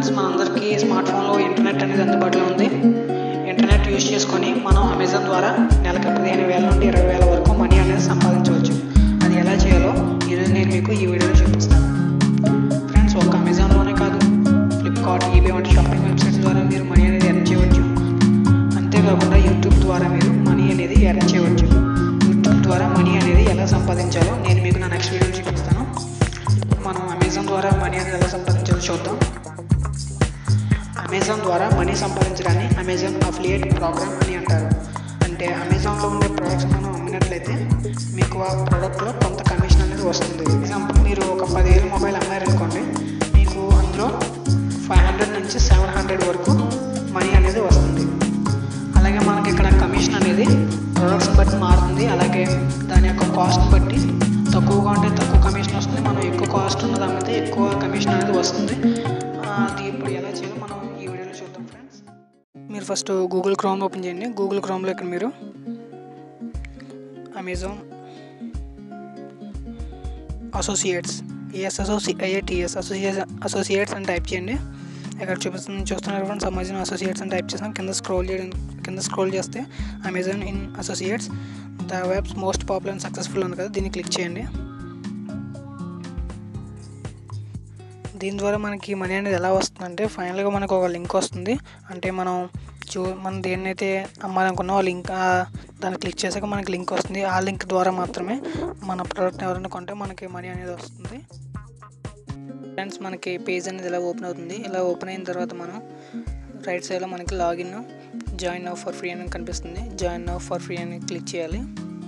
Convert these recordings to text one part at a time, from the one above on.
friends మనందరికీ smart ఫోన్లో internet అనేది అందుబాటులో ఉంది ఇంటర్నెట్ యూజ్ చేసుకొని మనం అమెజాన్ ద్వారా నెలకి పదిహేను వేల నుండి ఇరవై వేల వరకు మనీ అనేది సంపాదించవచ్చు అది ఎలా చేయాలో ఈరోజు నేను మీకు ఈ వీడియోలో చూపిస్తాను ఫ్రెండ్స్ ఒక్క అమెజాన్లోనే కాదు ఫ్లిప్కార్ట్ ఈబే వంటి షాపింగ్ వెబ్సైట్స్ ద్వారా మీరు మనీ అనేది ఎర్న్ చేయవచ్చు అంతేకాకుండా యూట్యూబ్ ద్వారా మీరు మనీ అనేది ఎర్న్ చేయవచ్చు యూట్యూబ్ ద్వారా మనీ అనేది ఎలా సంపాదించాలో నేను మీకు నా నెక్స్ట్ వీడియోలో చూపిస్తాను మనం అమెజాన్ ద్వారా మనీ అనేది ఎలా సంపాదించాలో చూద్దాం అమెజాన్ ద్వారా మనీ సంపాదించడాన్ని అమెజాన్ అఫిలియేట్ ప్రోగ్రామ్ అని అంటారు అంటే అమెజాన్లో ఉండే ప్రొడక్ట్స్ మనం అమ్మినట్లయితే మీకు ఆ ప్రోడక్ట్లో కొంత కమిషన్ అనేది వస్తుంది ఎగ్జాంపుల్ మీరు ఒక పదివేల మొబైల్ అమ్మారనుకోండి మీకు అందులో ఫైవ్ హండ్రెడ్ నుంచి సెవెన్ హండ్రెడ్ వరకు మనీ అనేది వస్తుంది అలాగే మనకి ఇక్కడ కమిషన్ అనేది ప్రొడక్ట్స్ బట్టి మారుతుంది అలాగే దాని యొక్క కాస్ట్ బట్టి తక్కువగా ఉంటే తక్కువ కమిషన్ వస్తుంది మనం ఎక్కువ కాస్ట్ ఉన్నది అమ్మితే ఎక్కువ కమిషన్ అనేది వస్తుంది ఆ, అది ఇప్పుడు ఎలా చేయాలో మనం ఈ వీడియోలో చూద్దాం ఫ్రెండ్స్ మీరు ఫస్ట్ గూగుల్ క్రోమ్ ఓపెన్ చేయండి గూగుల్ క్రోమ్లో ఇక్కడ మీరు Amazon associates A S S O C I A T S associates associates అని టైప్ చేయండి ఇక్కడ చూపిస్తుంది చూస్తున్నారు ఫ్రెండ్స్ అమెజాన్ అసోసియేట్స్ అని టైప్ చేసాం కింద స్క్రోల్ చేయడం కింద స్క్రోల్ చేస్తే Amazon in associates the web's most popular and successful ఉంది కదా దీన్ని క్లిక్ చేయండి దీని ద్వారా మనకి మనీ అనేది ఎలా వస్తుందంటే ఫైనల్గా మనకు ఒక లింక్ వస్తుంది అంటే మనం చూ మనం దేన్నైతే అమ్మాలనుకున్నామో ఆ లింక్ ఆ- దాన్ని క్లిక్ చేసాక మనకి లింక్ వస్తుంది ఆ లింక్ ద్వారా మాత్రమే మన ప్రోడక్ట్ ఎవరైనా కొంటే మనకి మనీ అనేది వస్తుంది ఫ్రెండ్స్ మనకి పేజ్ అనేది ఇలా ఓపెన్ అవుతుంది ఇలా ఓపెన్ అయిన తర్వాత మనం రైట్ సైడ్లో మనకి login join now for free అని కనిపిస్తుంది జాయిన్ నౌ ఫర్ ఫ్రీ అని క్లిక్ చేయాలి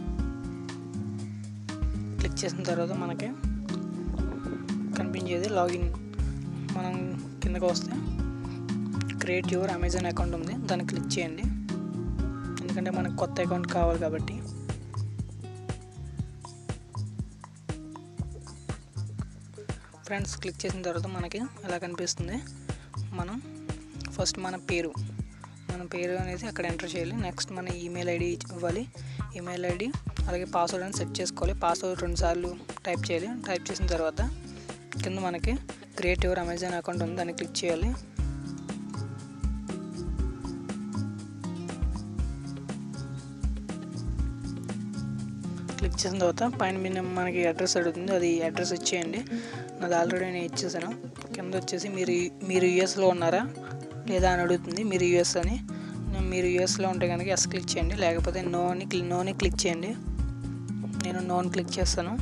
క్లిక్ చేసిన తర్వాత మనకి కనిపించేది లాగిన్ మనం కిందకు వస్తే క్రియేట్ యువర్ అమెజాన్ అకౌంట్ ఉంది దాన్ని క్లిక్ చేయండి ఎందుకంటే మనకు కొత్త అకౌంట్ కావాలి కాబట్టి ఫ్రెండ్స్ క్లిక్ చేసిన తర్వాత మనకి ఎలా కనిపిస్తుంది మనం ఫస్ట్ మన పేరు మన పేరు అనేది అక్కడ ఎంటర్ చేయాలి నెక్స్ట్ మన ఈమెయిల్ ఐడి ఇవ్వాలి ఈమెయిల్ ఐడి అలాగే పాస్వర్డ్ అని సెట్ చేసుకోవాలి పాస్వర్డ్ రెండుసార్లు టైప్ చేయాలి టైప్ చేసిన తర్వాత కింద మనకి క్రియేట్ యువర్ అమెజాన్ అకౌంట్ ఉంది దాన్ని క్లిక్ చేయాలి క్లిక్ చేసిన తర్వాత పైన మీద మనకి అడ్రస్ అడుగుతుంది అది అడ్రస్ ఇచ్చేయండి నాది ఆల్రెడీ నేను ఇచ్చేసాను కింద వచ్చేసి మీరు మీరు యూఎస్లో ఉన్నారా లేదా అని అడుగుతుంది మీరు యూఎస్ అని నేను మీరు యూఎస్లో ఉంటే కనుక ఎస్ క్లిక్ చేయండి లేకపోతే నోని క్లి నోని క్లిక్ చేయండి నేను నోన్ క్లిక్ చేస్తాను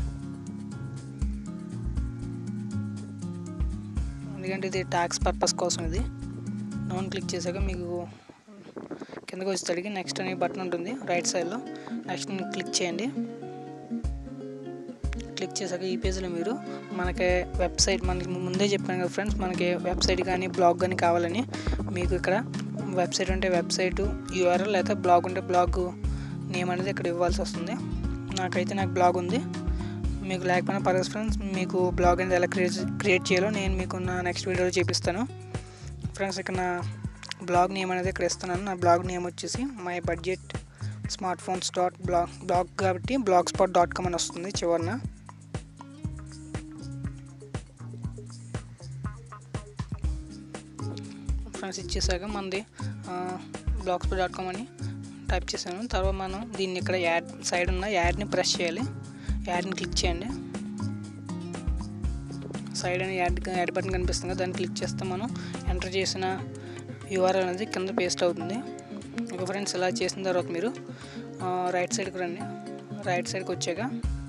ఎందుకంటే ఇది ట్యాక్స్ పర్పస్ కోసం ఇది నోన్ క్లిక్ చేశాక మీకు కిందకు వచ్చేసరికి నెక్స్ట్ అనే బటన్ ఉంటుంది రైట్ సైడ్లో నెక్స్ట్ క్లిక్ చేయండి క్లిక్ చేశాక ఈ పేజ్లో మీరు మనకి వెబ్సైట్ మనకి ముందే చెప్పాను కదా ఫ్రెండ్స్ మనకి వెబ్సైట్ కానీ బ్లాగ్ కానీ కావాలని మీకు ఇక్కడ వెబ్సైట్ ఉంటే వెబ్సైట్ యూఆర్ఎల్ లేకపోతే బ్లాగ్ ఉంటే బ్లాగ్ నేమ్ అనేది ఇక్కడ ఇవ్వాల్సి వస్తుంది నాకైతే నాకు బ్లాగ్ ఉంది మీకు లేకపోయినా పర్లేదు ఫ్రెండ్స్ మీకు బ్లాగ్ అనేది ఎలా క్రియేట్ క్రియేట్ చేయాలో నేను మీకు నా నెక్స్ట్ వీడియోలో చూపిస్తాను ఫ్రెండ్స్ ఇక్కడ నా బ్లాగ్ నేమ్ అనేది ఇక్కడ ఇస్తున్నాను నా బ్లాగ్ నేమ్ వచ్చేసి my budget smart phones dot blog blog కాబట్టి బ్లాగ్ స్పాట్ డాట్ కామ్ అని వస్తుంది చివరిన ఫ్రెండ్స్ ఇచ్చేసాక మనది బ్లాగ్ స్పాట్ డాట్ కామ్ అని టైప్ చేశాను తర్వాత మనం దీన్ని ఇక్కడ యాడ్ సైడ్ ఉన్న యాడ్ని ప్రెస్ చేయాలి యాడ్ని క్లిక్ చేయండి సైడ్ అని యాడ్ యాడ్ బటన్ కనిపిస్తుంది కదా దాన్ని క్లిక్ చేస్తే మనం ఎంటర్ చేసిన యూఆర్ఎల్ అనేది కింద పేస్ట్ అవుతుంది ఒక ఫ్రెండ్స్ ఇలా చేసిన తర్వాత మీరు ఆ, రైట్ సైడ్కి రండి రైట్ సైడ్కి వచ్చాక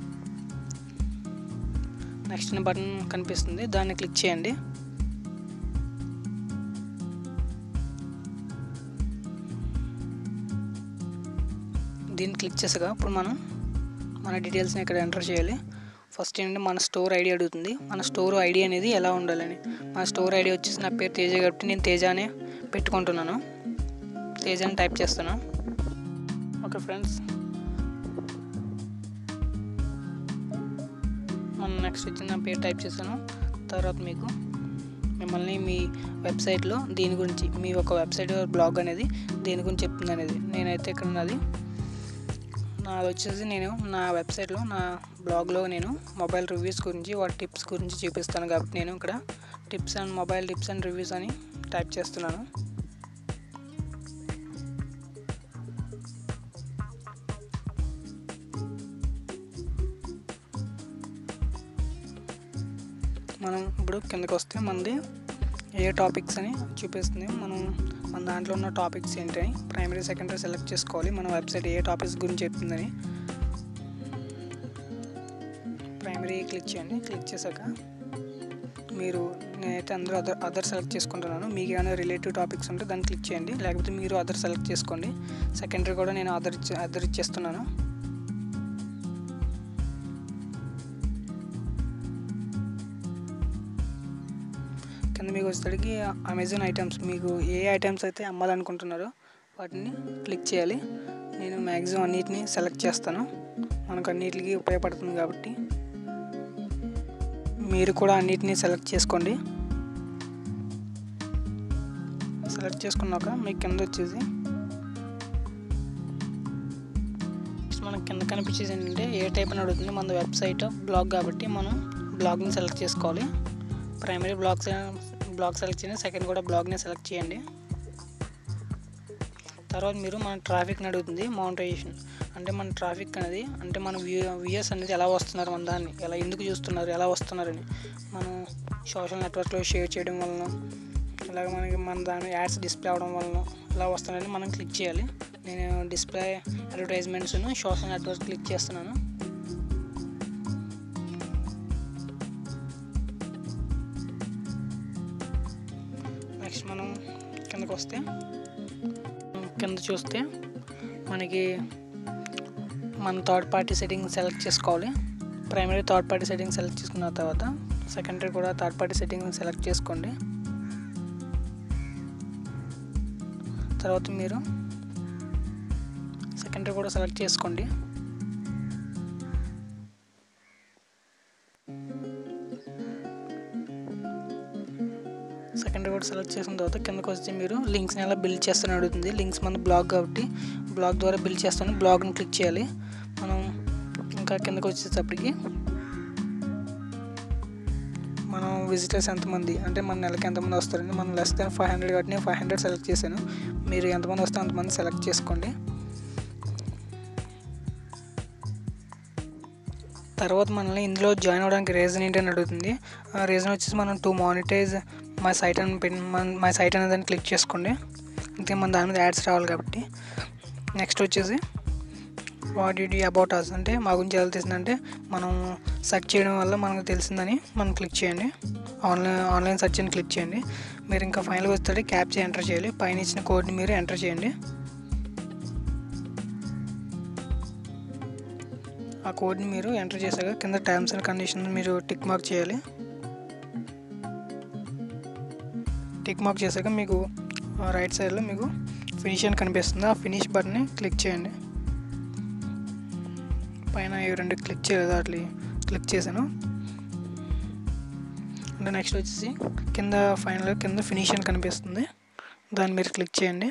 నెక్స్ట్ బటన్ కనిపిస్తుంది దాన్ని క్లిక్ చేయండి దీన్ని క్లిక్ చేసాక ఇప్పుడు మనం మన డీటెయిల్స్ని ఇక్కడ ఎంటర్ చేయాలి ఫస్ట్ ఏంటంటే మన స్టోర్ ఐడి అడుగుతుంది మన స్టోర్ ఐడి అనేది ఎలా ఉండాలని మన స్టోర్ ఐడి వచ్చేసి నా పేరు తేజ కాబట్టి నేను తేజ అనే పెట్టుకుంటున్నాను తేజ అని టైప్ చేస్తాను ఓకే ఫ్రెండ్స్ మనం నెక్స్ట్ వచ్చి నా పేరు టైప్ చేశాను తర్వాత మీకు మిమ్మల్ని మీ వెబ్సైట్లో దీని గురించి మీ ఒక వెబ్సైట్ బ్లాగ్ అనేది దేని గురించి చెప్తుంది అనేది నేనైతే ఇక్కడ ఉన్నది నాది వచ్చేసి నేను నా వెబ్సైట్లో నా బ్లాగ్లో నేను మొబైల్ రివ్యూస్ గురించి వాటి టిప్స్ గురించి చూపిస్తాను కాబట్టి నేను ఇక్కడ tips and mobile tips and reviews అని టైప్ చేస్తున్నాను మనం ఇప్పుడు కిందకి వస్తే మనది ఏ టాపిక్స్ అని చూపిస్తుంది మనం మన దాంట్లో ఉన్న టాపిక్స్ ఏంటని ప్రైమరీ సెకండరీ సెలెక్ట్ చేసుకోవాలి మన వెబ్సైట్ ఏ టాపిక్స్ గురించి చెప్తుందని ప్రైమరీ క్లిక్ చేయండి క్లిక్ చేశాక మీరు నేనైతే అందరూ అదర్ అదర్ సెలెక్ట్ చేసుకుంటున్నాను మీకు ఏమైనా రిలేటివ్ టాపిక్స్ ఉంటే దాన్ని క్లిక్ చేయండి లేకపోతే మీరు అదర్ సెలెక్ట్ చేసుకోండి సెకండరీ కూడా నేను అదర్ ఇచ్చే అదర్ ఇచ్చేస్తున్నాను కింద మీకు వచ్చేసరికి అమెజాన్ ఐటమ్స్ మీకు ఏ ఐటమ్స్ అయితే అమ్మాలనుకుంటున్నారో వాటిని క్లిక్ చేయాలి నేను మ్యాక్సిమం అన్నిటిని సెలెక్ట్ చేస్తాను మనకు అన్నిటికి ఉపయోగపడుతుంది కాబట్టి మీరు కూడా అన్నిటిని సెలెక్ట్ చేసుకోండి సెలెక్ట్ చేసుకున్నాక మీకు కింద వచ్చేసి మనకి కింద కనిపించేది ఏంటంటే ఏ టైప్ అని అడుగుతుంది మన వెబ్సైట్ బ్లాగ్ కాబట్టి మనం బ్లాగ్ని సెలెక్ట్ చేసుకోవాలి ప్రైమరీ బ్లాగ్ బ్లాగ్ సెలెక్ట్ చేయండి సెకండ్ కూడా బ్లాగ్ని సెలెక్ట్ చేయండి తర్వాత మీరు మన ట్రాఫిక్ని అడుగుతుంది మౌంటైజేషన్ అంటే మన ట్రాఫిక్ అనేది అంటే మన వ్యూ వ్యూయర్స్ అనేది ఎలా వస్తున్నారు మన దాన్ని ఎలా ఎందుకు చూస్తున్నారు ఎలా వస్తున్నారని మనం సోషల్ నెట్వర్క్లో షేర్ చేయడం వలన ఇలాగ మనకి మన దాని యాడ్స్ డిస్ప్లే అవడం వలన ఇలా వస్తున్నాయని మనం క్లిక్ చేయాలి నేను డిస్ప్లే అడ్వర్టైజ్మెంట్స్ను సోషల్ నెట్వర్క్ క్లిక్ చేస్తున్నాను నెక్స్ట్ మనం కిందకు వస్తే కింద చూస్తే మనకి మన థర్డ్ పార్టీ సెట్టింగ్ సెలెక్ట్ చేసుకోవాలి primary third party setting select చేసుకున్న తర్వాత సెకండరీ కూడా థర్డ్ పార్టీ సెట్టింగ్ సెలెక్ట్ చేసుకోండి తర్వాత మీరు సెకండరీ కూడా సెలెక్ట్ చేసుకోండి సెకండరీ కూడా సెలెక్ట్ చేసిన తర్వాత కిందకు వచ్చి మీరు లింక్స్ని ఎలా బిల్డ్ చేస్తాను అడుగుతుంది లింక్స్ మన బ్లాగ్ కాబట్టి బ్లాగ్ ద్వారా బిల్డ్ చేస్తాను బ్లాగ్ని క్లిక్ చేయాలి మనం ఇంకా కిందకు వచ్చేటప్పటికి మనం విజిటర్స్ ఎంతమంది అంటే మన నెలకి ఎంతమంది వస్తారండి మనం లెస్ దాన్ ఫైవ్ హండ్రెడ్ కాబట్టి నేను ఫైవ్ హండ్రెడ్ సెలెక్ట్ చేశాను మీరు ఎంతమంది వస్తే అంతమంది సెలెక్ట్ చేసుకోండి తర్వాత మనల్ని ఇందులో జాయిన్ అవ్వడానికి రీజన్ ఏంటని అడుగుతుంది ఆ రీజన్ వచ్చేసి మనం టు మానిటైజ్ మై సైట్ అని మై సైట్ అనే దాన్ని క్లిక్ చేసుకోండి అంతే మన దాని మీద యాడ్స్ రావాలి కాబట్టి నెక్స్ట్ వచ్చేసి వాట్ డి అబౌట్ అస్ అంటే మా గురించి ఎలా తెలిసిందంటే మనం సెర్చ్ చేయడం వల్ల మనకు తెలిసిందని మనం క్లిక్ చేయండి ఆన్లైన్ ఆన్లైన్ సెర్చ్ అని క్లిక్ చేయండి మీరు ఇంకా ఫైనల్గా వస్తే క్యాప్చా ఎంటర్ చేయాలి పైన ఇచ్చిన కోడ్ని మీరు ఎంటర్ చేయండి ఆ కోడ్ని మీరు ఎంటర్ చేశాక కింద టర్మ్స్ అండ్ కండిషన్స్ మీరు టిక్ మార్క్ చేయాలి టిక్ మార్క్ చేశాక మీకు రైట్ సైడ్లో మీకు ఫినిష్ అని కనిపిస్తుంది ఆ ఫినిష్ బటన్ని క్లిక్ చేయండి పైన ఇవి రెండు క్లిక్ చేయలేదు అట్లా క్లిక్ చేశాను అంటే నెక్స్ట్ వచ్చేసి కింద ఫైనల్గా కింద ఫినిష్ అని కనిపిస్తుంది దాన్ని మీరు క్లిక్ చేయండి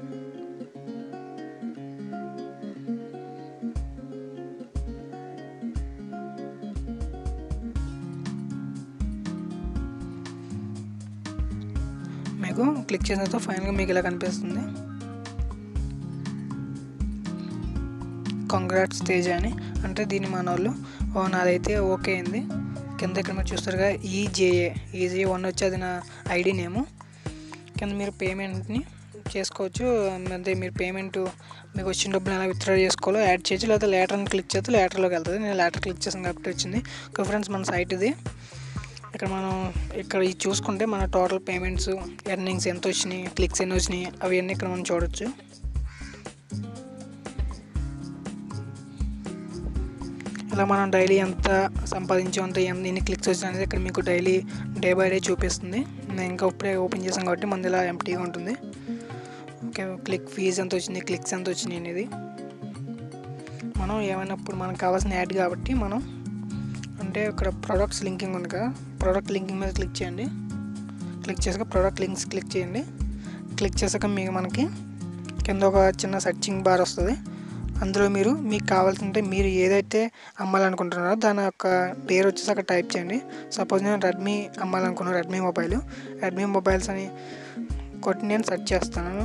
మీకు క్లిక్ చేసిన తర్వాత ఫైనల్గా మీకు ఇలా కనిపిస్తుంది కంగ్రాట్స్ తేజ అని అంటే దీన్ని మన వాళ్ళు ఓ నాదైతే ఓకే అయింది కింద ఇక్కడ మీరు చూస్తారుగా ఈజేఏ ఈజే వన్ వచ్చి అది నా ఐడి నేము కింద మీరు పేమెంట్ని చేసుకోవచ్చు అంటే మీరు పేమెంట్ మీకు వచ్చిన డబ్బులు ఎలా విత్డ్రా చేసుకోవాలో యాడ్ చేయొచ్చు లేదా లేటర్ అని క్లిక్ చేస్తే లేటర్లోకి వెళ్తుంది నేను లేటర్ క్లిక్ చేసాను కాబట్టి వచ్చింది ఓకే ఫ్రెండ్స్ మన సైట్ ఇది ఇక్కడ మనం ఇక్కడ ఇది చూసుకుంటే మన టోటల్ పేమెంట్స్ ఎర్నింగ్స్ ఎంత వచ్చినాయి క్లిక్స్ ఎన్ని వచ్చినాయి అవన్నీ ఇక్కడ మనం చూడొచ్చు ఇలా మనం డైలీ ఎంత సంపాదించాం అంత ఎన్ని క్లిక్స్ వచ్చినాయి అనేది ఇక్కడ మీకు డైలీ డే బై డే చూపిస్తుంది నేను ఇంకా ఇప్పుడే ఓపెన్ చేసాం కాబట్టి మన ఇలా ఎంటీగా ఉంటుంది ఓకే క్లిక్ ఫీజ్ ఎంత వచ్చింది క్లిక్స్ ఎంత వచ్చినాయి అనేది మనం ఏమైనప్పుడు మనకు కావాల్సిన యాడ్ కాబట్టి మనం అంటే ఇక్కడ ప్రొడక్ట్స్ లింకింగ్ ఉంది కదా ప్రోడక్ట్ లింకింగ్ మీద క్లిక్ చేయండి క్లిక్ చేసాక ప్రోడక్ట్ లింక్స్ క్లిక్ చేయండి క్లిక్ చేసాక మీకు మనకి కింద ఒక చిన్న సర్చింగ్ బార్ వస్తుంది అందులో మీరు మీకు కావాల్సింటే మీరు ఏదైతే అమ్మాలనుకుంటున్నారో దాని యొక్క పేరు వచ్చేసి అక్కడ టైప్ చేయండి సపోజ్ నేను రెడ్మీ అమ్మాలనుకున్నాను రెడ్మీ మొబైల్ రెడ్మీ మొబైల్స్ అని కొట్టి నేను సెర్చ్ చేస్తాను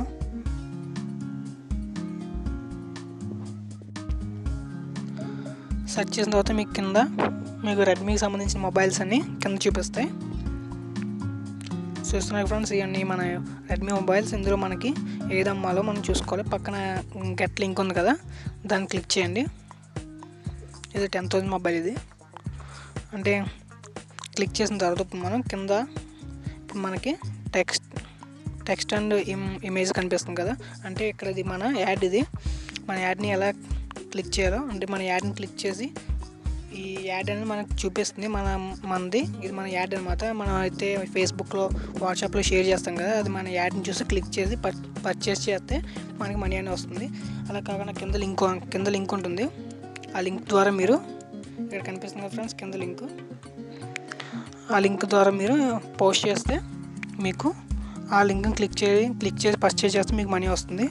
సెర్చ్ చేసిన తర్వాత మీకు కింద మీకు రెడ్మీకి సంబంధించిన మొబైల్స్ అన్ని కింద చూపిస్తాయి చూస్తున్నారు ఫ్రెండ్స్ ఇవన్నీ మన రెడ్మీ మొబైల్స్ ఇందులో మనకి ఏది అమ్మాలో మనం చూసుకోవాలి పక్కన గెట్ లింక్ ఉంది కదా దాన్ని క్లిక్ చేయండి ఇది టెన్ థౌసండ్ మొబైల్ ఇది అంటే క్లిక్ చేసిన తర్వాత ఇప్పుడు మనం కింద ఇప్పుడు మనకి text text and im image కనిపిస్తుంది కదా అంటే ఇక్కడ ఇది మన యాడ్ ఇది మన యాడ్ని ఎలా క్లిక్ చేయాలో అంటే మన యాడ్ని క్లిక్ చేసి ఈ యాడ్ అనేది మనకు చూపిస్తుంది మన మనది ఇది మన యాడ్ అనమాట మనం అయితే ఫేస్బుక్లో వాట్సాప్లో షేర్ చేస్తాం కదా అది మన యాడ్ని చూసి క్లిక్ చేసి పర్ పర్చేస్ చేస్తే మనకి మనీ అనేది వస్తుంది అలా కాకుండా కింద లింక్ కింద లింక్ ఉంటుంది ఆ లింక్ ద్వారా మీరు ఇక్కడ కనిపిస్తుంది కదా ఫ్రెండ్స్ కింద లింక్ ఆ లింక్ ద్వారా మీరు పోస్ట్ చేస్తే మీకు ఆ లింక్ని క్లిక్ చేసి క్లిక్ చేసి పర్చేస్ చేస్తే మీకు మనీ వస్తుంది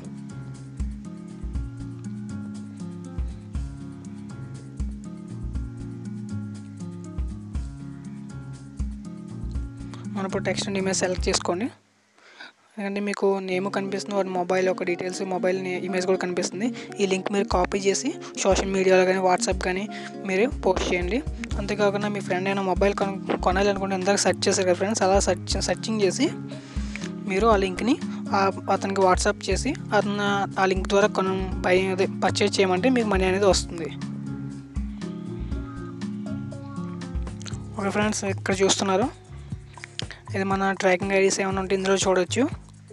మనం ఇప్పుడు టెక్స్ట్ అండ్ ఇమేజ్ సెలెక్ట్ చేసుకోండి ఎందుకంటే మీకు నేమ్ కనిపిస్తుంది వాటి మొబైల్ ఒక డీటెయిల్స్ మొబైల్ ఇమేజ్ కూడా కనిపిస్తుంది ఈ లింక్ మీరు కాపీ చేసి సోషల్ మీడియాలో కానీ వాట్సాప్ కానీ మీరు పోస్ట్ చేయండి అంతేకాకుండా మీ ఫ్రెండ్ అయినా మొబైల్ కొన కొనాలనుకుంటే ఇందాక సెర్చ్ చేశారు కదా ఫ్రెండ్స్ అలా సెర్చ్ సెర్చింగ్ చేసి మీరు ఆ లింక్ని అతనికి వాట్సాప్ చేసి అతను ఆ లింక్ ద్వారా కొన బై అదే పర్చేజ్ చేయమంటే మీకు మనీ అనేది వస్తుంది ఓకే ఫ్రెండ్స్ ఇక్కడ చూస్తున్నారు ఇది మన ట్రాకింగ్ ఐడీస్ ఏమైనా ఉంటే ఇందులో చూడొచ్చు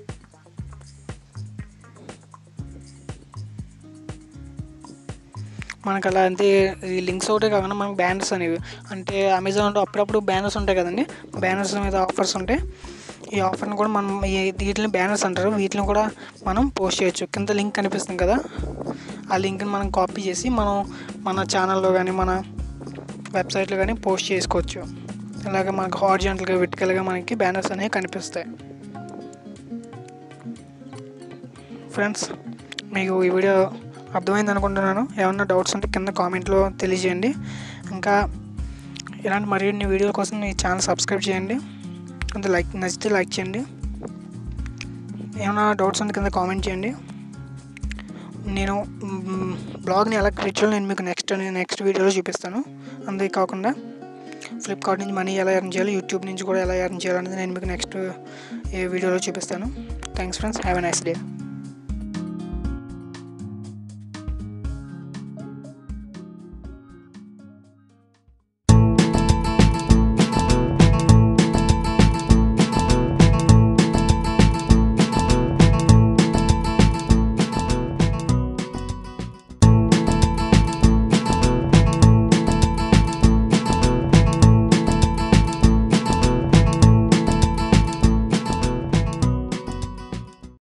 మనకు అలా అంటే ఈ లింక్స్ ఒకటే కాకుండా మనకు బ్యానర్స్ అనేవి అంటే అమెజాన్లో అప్పుడప్పుడు బ్యానర్స్ ఉంటాయి కదండి బ్యానర్స్ మీద ఆఫర్స్ ఉంటాయి ఈ ఆఫర్ని కూడా మనం ఈ వీటిని బ్యానర్స్ అంటారు వీటిని కూడా మనం పోస్ట్ చేయొచ్చు కింద లింక్ కనిపిస్తుంది కదా ఆ లింక్ని మనం కాపీ చేసి మనం మన ఛానల్లో కానీ మన వెబ్సైట్లో కానీ పోస్ట్ చేసుకోవచ్చు ఇలాగ మనకు హార్జెంటల్గా విటికల్గా మనకి బ్యానర్స్ అనేవి కనిపిస్తాయి ఫ్రెండ్స్ మీకు ఈ వీడియో అర్థమైంది అనుకుంటున్నాను ఏమన్నా డౌట్స్ ఉంటే కింద కామెంట్లో తెలియజేయండి ఇంకా ఇలాంటి మరిన్ని వీడియోల కోసం ఈ ఛానల్ సబ్స్క్రైబ్ చేయండి కొంత లైక్ నచ్చితే లైక్ చేయండి ఏమైనా డౌట్స్ ఉంటే కింద కామెంట్ చేయండి నేను బ్లాగ్ని ఎలా క్రియేట్ చేయాలో నేను మీకు నెక్స్ట్ నెక్స్ట్ వీడియోలో చూపిస్తాను అంతేకాకుండా ఫ్లిప్కార్ట్ నుంచి మనీ ఎలా ఎర్న్ చేయాలి యూట్యూబ్ నుంచి కూడా ఎలా ఎర్న్ చేయాలనేది నేను మీకు నెక్స్ట్ ఏ వీడియోలో చూపిస్తాను thanks friends have a nice day